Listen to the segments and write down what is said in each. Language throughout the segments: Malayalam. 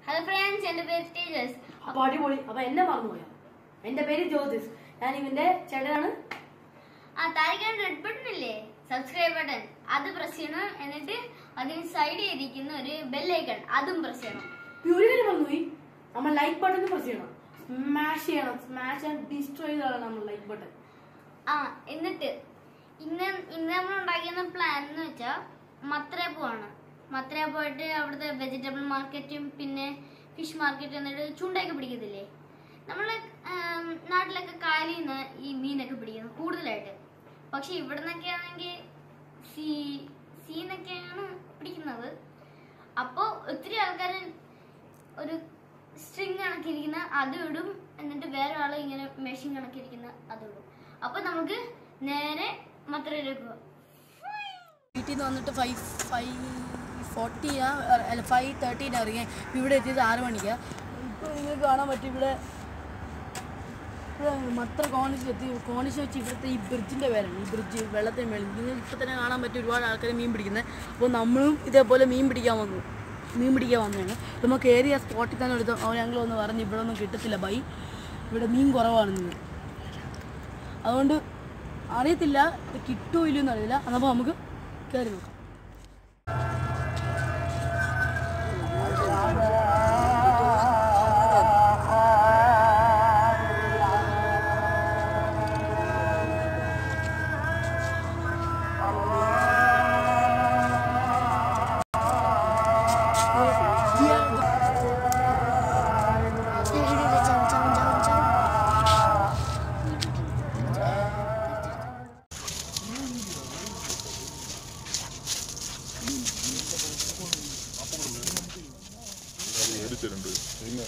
ഹലോ ഫ്രണ്ട്സ് എന്റെ പേര് തേജസ് അപ്പൊ അടിപൊളി അപ്പൊ എന്നെ മറന്നുപോയോ എന്റെ പേര് ജ്യോതിസ് ഞാൻ ഇവന്റെ ചേട്ടനാണ് ആ താഴെ റെഡ് ബട്ടൺ ഇല്ലേ സബ്സ്ക്രൈബ് ബട്ടൺ അത് പ്രസ് ചെയ്യണം എന്നിട്ട് അതിന് സൈഡിൽ ഇരിക്കുന്ന ഒരു ബെല്ലൈക്കൺ അതും പ്രസ് ചെയ്യണം ഈ ഒരു കാര്യം മറന്നുപോയി നമ്മൾ ലൈക്ക് ബട്ടൺ പ്രസ് ചെയ്യണം സ്മാഷ് ചെയ്യണം സ്മാഷ് ആൻഡ് ഡിസ്ട്രോയ് ചെയ്താണ് നമ്മൾ ലൈക്ക് ബട്ടൺ ആ എന്നിട്ട് ഇന്ന് ഇന്ന് നമ്മൾ ഉണ്ടാക്കിയ പ്ലാൻ എന്ന് വെച്ചാൽ മത്രേ പോവാണ് മത്രേ പോയിട്ട് അവിടുത്തെ വെജിറ്റബിൾ മാർക്കറ്റും പിന്നെ ഫിഷ് മാർക്കറ്റും എന്നിട്ട് ചൂണ്ടയൊക്കെ പിടിക്കത്തില്ലേ നമ്മൾ നാട്ടിലൊക്കെ കായലിൽ നിന്ന് ഈ മീനൊക്കെ പിടിക്കുന്നത് കൂടുതലായിട്ട് പക്ഷെ ഇവിടെ നിന്നൊക്കെ ആണെങ്കിൽ സീ സീനൊക്കെയാണ് പിടിക്കുന്നത് അപ്പോൾ ഒത്തിരി ആൾക്കാർ ഒരു സ്ട്രിങ് കണക്കിരിക്കുന്ന അത് ഇടും എന്നിട്ട് വേറെ ആൾ ഇങ്ങനെ മെഷീൻ കണക്കിരിക്കുന്ന അത് ഇടും അപ്പൊ നമുക്ക് നേരെ മത്രയിലേക്ക് പോവാം വീട്ടിൽ നിന്ന് വന്നിട്ട് ഫൈവ് ഫൈവ് ഫോർട്ടിയാ അല്ല ഫൈവ് തേർട്ടീന് ഇറങ്ങി ഇവിടെ എത്തിയത് ആറ് മണിക്കാണ് ഇപ്പോൾ നിങ്ങൾക്ക് കാണാൻ പറ്റും ഇവിടെ ഇവിടെ മത്ര കോണിച്ച് എത്തി കോണിച്ച് വെച്ച് ഇവിടുത്തെ ഈ ബ്രിഡ്ജിൻ്റെ പേരാണ് ഈ ബ്രിഡ്ജ് വെള്ളത്തിന് മേളിൽ നിങ്ങൾക്ക് ഇപ്പോൾ തന്നെ കാണാൻ പറ്റും ഒരുപാട് ആൾക്കാർ മീൻ പിടിക്കുന്നത് അപ്പോൾ നമ്മളും ഇതേപോലെ മീൻ പിടിക്കാൻ വന്നു മീൻ പിടിക്കാൻ വന്നതാണ് നമ്മൾ കയറിയ സ്പോട്ടിൽ തന്നെ എടുത്തു അവൻ ഞങ്ങൾ ഒന്ന് പറഞ്ഞ് ഇവിടെ ഒന്നും കിട്ടത്തില്ല ബൈ ഇവിടെ മീൻ കുറവാണെന്ന് അതുകൊണ്ട് അറിയത്തില്ല ഇത് കിട്ടുമോ ഇല്ലയോ എന്ന് അറിയില്ല അപ്പോൾ നമുക്ക് കയറി നോക്കാം മേടിച്ചിട്ടുണ്ട് പിന്നെ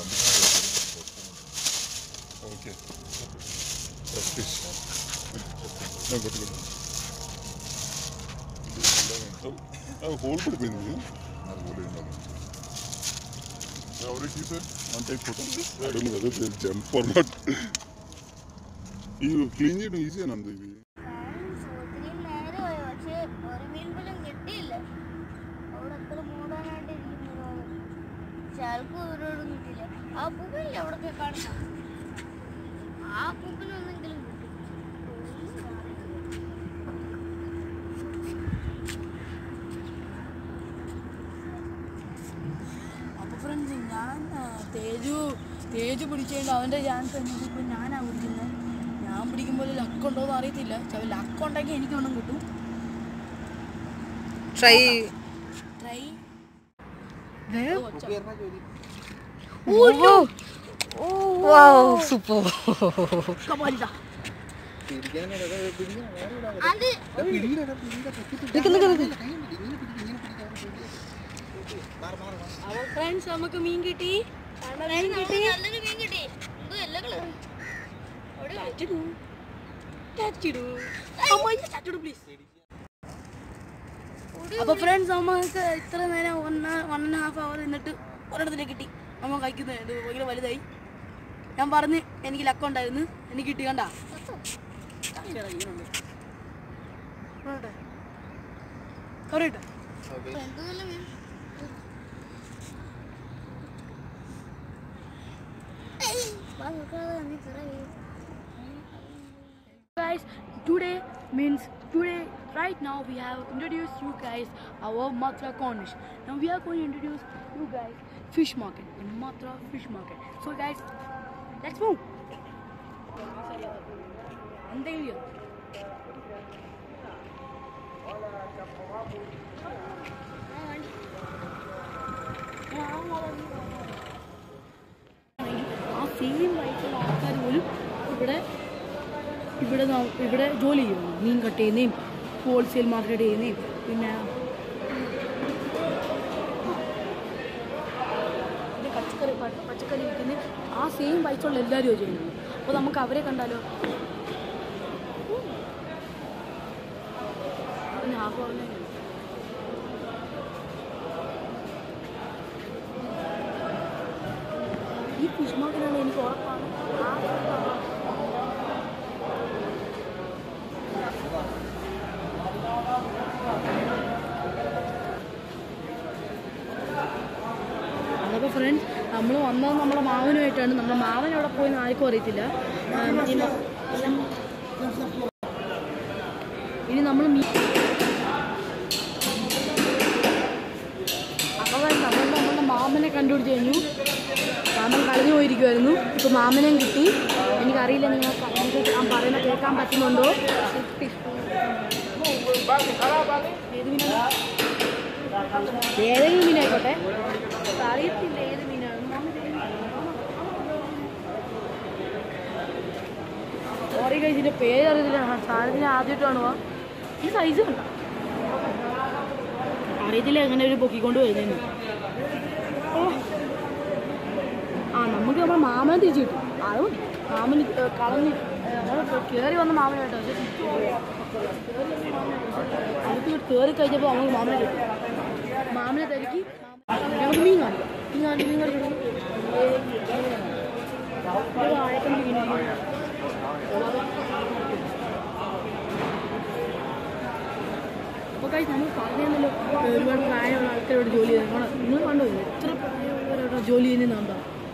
ഓക്കെ ഹോൾ പിടിപ്പിക്കുന്നത് അതുപോലെ Already keep it one take photo. I don't know whether they'll jump or not. you clean it easy and ഇത് ഒത്തിരി നേരമായി പക്ഷെ ഒരു മീൻ പോലും കിട്ടിയില്ല അവിടെ എത്ര മൂടാനായിട്ട് ഇരിക്കുന്നതാണ് പക്ഷെ ആൾക്ക് ഒരോടും കിട്ടിയില്ല ആ പൂപ്പില്ലേ അവിടൊക്കെ കാണുന്ന ആ പൂപ്പിനൊന്നെങ്കിലും കിട്ടി അപ്പോൾ ഫ്രണ്ട്സ് ഞാൻ ആ, തേജു തേജു പിടിച്ചുകൊണ്ട് അവൻ്റെ ചാൻസ് എന്നിട്ട് ഇപ്പോൾ ഞാനാണ് പിടിക്കുന്നത് ഞാൻ പിടിക്കുമ്പോൾ ലക്ക് ഉണ്ടോ എന്ന് അറിയത്തില്ല ചില ലക്ക് ഉണ്ടെങ്കിൽ എനിക്കൊന്നും കിട്ടും ട്രൈ ട്രൈ സൂപ്പർ കപാലിതാ അത് അപ്പോൾ ഫ്രണ്ട്സ് നമുക്ക് മീൻ കിട്ടി നല്ലൊരു മീൻ കിട്ടി എന്തോ എല്ലാ കളർ അപ്പോൾ ഫ്രണ്ട്സ് നമുക്ക് ഇത്ര നേരം ഒന്ന് വൺ ആൻഡ് ഹാഫ് അവർ നിന്നിട്ട് ഒരിടത്തിലേക്ക് കിട്ടി നമ്മൾ കഴിക്കുന്നത് ഇത് ഭയങ്കര വലുതായി ഞാൻ പറഞ്ഞ് എനിക്ക് ലക്കം ഉണ്ടായിരുന്നു എനിക്ക് കിട്ടി കണ്ടാ കറിയിട്ടെ എന്തോ നല്ല മീൻ വാ നോക്കാതെ നീ ചെറിയ guys today means today right now we have introduced you guys our matra cornish now we are going to introduce you guys fish market in matra fish market so guys let's move എന്തെങ്കിലും ആ സെയിം വയസ്സുള്ള ആൾക്കാർ പോലും ഇവിടെ ഇവിടെ ന- ഇവിടെ ജോലി ചെയ്യുന്നു മീൻ കട്ട് ചെയ്യുന്നതും ഹോൾസെയിൽ മാർക്കറ്റ് ചെയ്യുന്നതും പിന്നെ പിന്നെ പച്ചക്കറി പ- പച്ചക്കറി വിൽക്കുന്ന ആ സെയിം പൈസയുള്ള എല്ലാവരും ചെയ്യുന്നത് അപ്പോൾ നമുക്ക് അവരെ കണ്ടാലോ ഞാൻ പറഞ്ഞു ഈ ഫിഷ് മാർക്കറ്റാണ് എനിക്ക് ഉറപ്പാണ് ആ അപ്പോൾ ഫ്രണ്ട്സ് നമ്മൾ വന്നത് നമ്മുടെ മാവനുമായിട്ടാണ് നമ്മുടെ മാവൻ അവിടെ പോയി ആർക്കും അറിയത്തില്ല ആ, ഇനി ന- ഇനി നമ്മൾ മീ അപ്പോൾ നമ്മൾ നമ്മുടെ മാമനെ കണ്ടുപിടിച്ച് കഴിഞ്ഞു മാമൻ കളഞ്ഞു പോയിരിക്കുമായിരുന്നു ഇപ്പോൾ മാമനെയും കിട്ടി എനിക്കറിയില്ല നിങ്ങൾ നിങ്ങൾക്ക് ഞാൻ പറയുന്ന കേൾക്കാൻ പറ്റുന്നുണ്ടോ ഏത് മീനാണ് ഏതെങ്കിലും മീനായിക്കോട്ടെ അറിയത്തില്ല ഏത് മീനാണ് സോറി കഴിച്ചിന്റെ പേര് അറിയത്തില്ല ആ സാധനത്തിന് ആദ്യമായിട്ട് കാണുക ഈ സൈസ് കണ്ട അറിയത്തില്ല എങ്ങനെ ഒരു പൊക്കിക്കൊണ്ട് വരുന്നതെന്ന് ഓ. ആ നമുക്ക് നമ്മുടെ മാമനെ തിരിച്ചു കിട്ടും അത് മതി മാമന് ഏ, കളഞ്ഞ് നമ്മൾ കയറി വന്ന മാമനായിട്ടോ പക്ഷേ തിരിച്ചു പോയി. അടുത്ത് കയറി കഴിഞ്ഞപ്പോൾ നമുക്ക് മാമനെ കിട്ടും മാമനെ തിരക്കി നമുക്ക് മീൻ കാണിക്കാം മീൻ കാണിക്കും മീൻ കാണിക്കും വാഴക്കമ്പി മീൻ അപ്പോൾ കഴിച്ച് നമ്മൾ പറഞ്ഞല്ലോ ഒരുപാട് പ്രായമുള്ള ആൾക്കാരോട് ജോലി ചെയ്യുന്നത് നിങ്ങൾ കണ്ടോ എത്ര പ്രായമുള്ളവരോട് ജോലി ചെയ്യുന്നതാ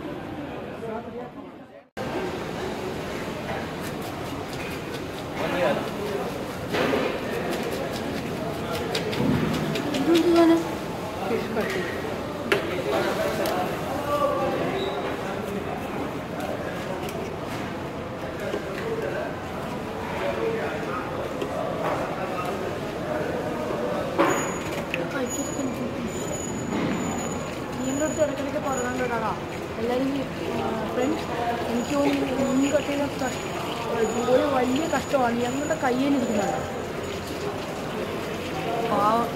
നിങ്ങളുടെ അടുത്ത് ഇടയ്ക്കിടയ്ക്ക് പറയാനുള്ളതാ എല്ലാവരും ഫ്രണ്ട്സ് എനിക്ക് തോന്നുന്നു മീൻ കട്ട് ചെയ്യുന്ന കഷ്ട- ജോലി വലിയ കഷ്ടമാണ് ഞങ്ങളുടെ കയ്യിൽ ഇരിക്കുന്നുണ്ട് പാവം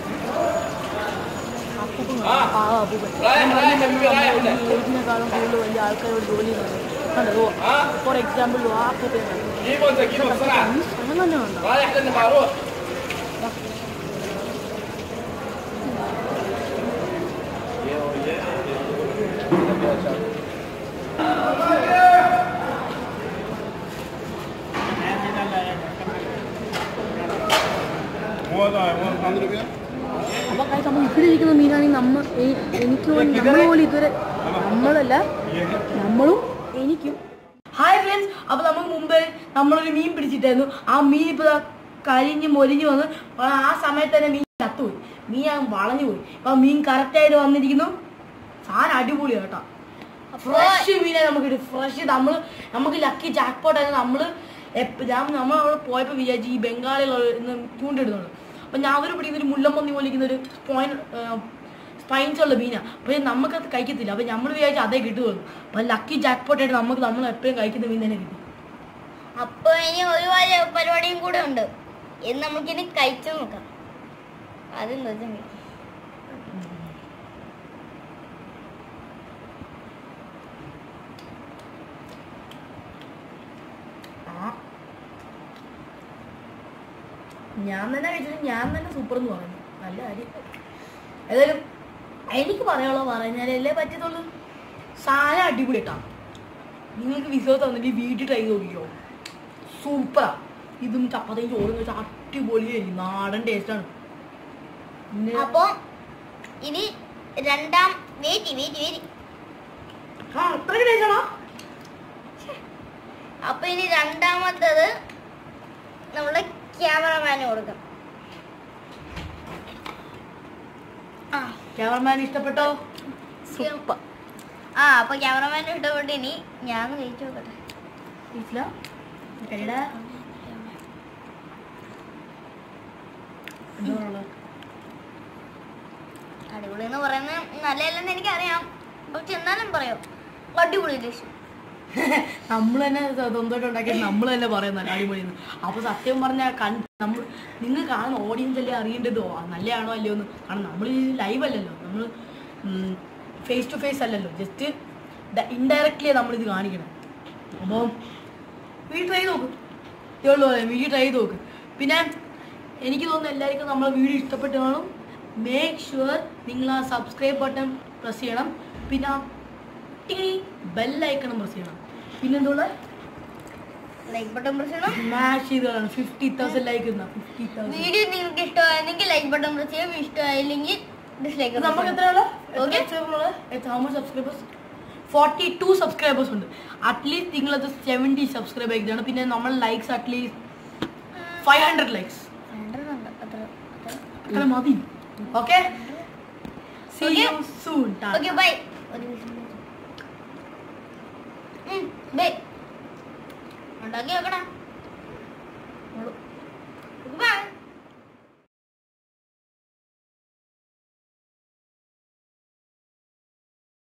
അപ്പൂപ്പൻ കാണും. പാവം അപ്പൂപ്പൻ ഞാൻ പറഞ്ഞില്ലേ, നമ്മൾ ഈ ഏജിനെക്കാളും കൂടുതൽ വലിയ ആൾക്കാരോട് ജോലി ചെയ്യുന്നത് കണ്ടോ ഫോർ എക്സാമ്പിൾ ആ അപ്പൂപ്പൻ അങ്ങനെ തന്നെ ഉണ്ടോ رايح للمعروف അപ്പൊ കാര്യം നമ്മൾ ഇവിടെ ഇരിക്കുന്ന മീനാണെങ്കിൽ നമ്മ എ- എനിക്ക് പോലും നമ്മൾ പോലും ഇതുവരെ നമ്മളല്ല നമ്മളും എനിക്കും ഹായ് ഫ്രണ്ട്സ് അപ്പൊ നമുക്ക് മുമ്പ് നമ്മളൊരു മീൻ പിടിച്ചിട്ടായിരുന്നു ആ മീൻ ഇപ്പൊ ദാ കരിഞ്ഞ് മൊരിഞ്ഞ് വന്ന് ആ സമയത്ത് തന്നെ മീൻ ചത്തുപോയി മീൻ ഞാൻ വളഞ്ഞു പോയി അപ്പൊ ആ മീൻ കറക്റ്റ് ആയിട്ട് വന്നിരിക്കുന്നു സാധനം അടിപൊളിയാണ് കേട്ടോ ഫ്രഷ് മീനെ നമുക്ക് കിട്ടും ഫ്രഷ് നമ്മൾ നമുക്ക് ലക്കി ജാക്ക് പോട്ട് ആയിരുന്നു നമ്മള് എപ്പ- ഞാൻ നമ്മൾ അവിടെ പോയപ്പോ വിചാരിച്ചു ഈ ബംഗാളിലുള്ള ഇന്ന് ചൂണ്ടിടുന്നുണ്ട് അപ്പൊ ഞാൻ അവർ പിടിക്കുന്ന ഒരു മുല്ലമ്പന്നി പോലെ ഇരിക്കുന്ന ഒരു സ്പോയിൻ സ്പൈൻസ് ഉള്ള മീനാ പക്ഷെ നമുക്കത് കഴിക്കത്തില്ല അപ്പൊ നമ്മൾ വിചാരിച്ചു അതേ കിട്ടുള്ളൂ അപ്പൊ ലക്കി ജാക്ക് പോട്ട് ആയിട്ട് നമുക്ക് നമ്മൾ എപ്പോഴും കഴിക്കുന്ന മീൻ തന്നെ കിട്ടും അപ്പൊ ഇനി ഒരു വലിയ പരിപാടിയും കൂടെ ഉണ്ട് എന്ന് നമുക്കിനി കഴിച്ചു നോക്കാം അതെന്താ വെച്ചാ മീൻ. ആ. ഞാൻ തന്നെ കഴിച്ചിട്ട് ഞാൻ തന്നെ സൂപ്പർ എന്ന് പറഞ്ഞു നല്ല കാര്യം ഏതായാലും എനിക്ക് പറയാനുള്ള പറഞ്ഞാലല്ലേ പറ്റത്തുള്ളൂ സാധനം അടിപൊളി കേട്ടോ നിങ്ങൾക്ക് വിശ്വാസം തന്നിട്ട് വീട്ടിൽ ട്രൈ നോക്കിക്കോ സൂപ്പറാ ഇതും ചപ്പാത്തിയും ചോറും വെച്ചാൽ അടിപൊളിയായിരിക്കും നാടൻ ടേസ്റ്റാണ് പിന്നെ അപ്പൊ ഇനി രണ്ടാം വെയിറ്റ് വെയിറ്റ് വെയിറ്റ് ആ അത്രയ്ക്ക് ടേസ്റ്റാണോ അപ്പൊ ഇനി രണ്ടാമത്തത് നമ്മുടെ ക്യാമറമാന് കൊടുക്കാം ആ ക്യാമറമാൻ ഇഷ്ടപ്പെട്ടോ സൂപ്പർ ആ അപ്പൊ ക്യാമറമാൻ ഇഷ്ടപ്പെട്ട് ഇനി ഞാൻ കഴിച്ചു നോക്കട്ടെ ഇല്ല എടാ എന്താ പറയുള്ളത് അടിപൊളി എന്ന് പറയുന്നത് നല്ലതല്ലെന്ന് എനിക്കറിയാം പക്ഷെ എന്നാലും പറയാം അടിപൊളി ഡിഷ് നമ്മൾ തന്നെ സ്വന്തമായിട്ട് ഉണ്ടാക്കിയത് നമ്മൾ തന്നെ പറയുന്നത് അടിപൊളിയെന്ന് അപ്പൊ സത്യം പറഞ്ഞാൽ കൺ നമ്മൾ നിങ്ങൾ കാണുന്ന ഓഡിയൻസ് അല്ലേ അറിയേണ്ടതോ ആ നല്ലതാണോ അല്ലയോ എന്ന് കാരണം നമ്മൾ ലൈവ് അല്ലല്ലോ നമ്മൾ ഫേസ് ടു ഫേസ് അല്ലല്ലോ ജസ്റ്റ് ഇൻഡയറക്റ്റ്ലി നമ്മളിത് കാണിക്കണം അപ്പോൾ വീട് ട്രൈ നോക്കും ഇതേയുള്ളൂ വീട് ട്രൈ ചെയ്ത് നോക്ക് പിന്നെ എനിക്ക് തോന്നുന്നു എല്ലാവർക്കും നമ്മളെ വീഡിയോ ഇഷ്ടപ്പെട്ട് കാണും മേക്ക് ഷുവർ നിങ്ങൾ ആ സബ്സ്ക്രൈബ് ബട്ടൺ പ്രസ് ചെയ്യണം പിന്നെ ആ ടിങ്ങി ബെല്ലൈക്കണം പ്രസ് ചെയ്യണം പിന്നെന്തുള്ള ലൈക്ക് ബട്ടൺ പ്രസ് ചെയ്യണം സ്മാഷ് ചെയ്ത് കളയണം ഫിഫ്റ്റി തൗസൻഡ് ലൈക്ക് ഇരുന്ന ഫിഫ്റ്റി തൗസൻഡ് വീഡിയോ നിങ്ങൾക്ക് ഇഷ്ടമായെങ്കിൽ ലൈക്ക് ബട്ടൺ പ്രസ് ചെയ്യും ഇഷ്ടമായില്ലെങ്കിൽ ഡിസ്ലൈക്ക് നമുക്ക് എത്രയുള്ള Okay. How much subscribers forty two subscribers ഉണ്ട് അറ്റ്ലീസ്റ്റ് നിങ്ങളത് സെവൻറ്റി സബ്സ്ക്രൈബ് ആക്കിയതാണ് പിന്നെ നമ്മൾ likes at least five hundred likes അത്ര മതി okay see Okay. You soon okay bye bye ഉണ്ടാക്കി വെക്കണം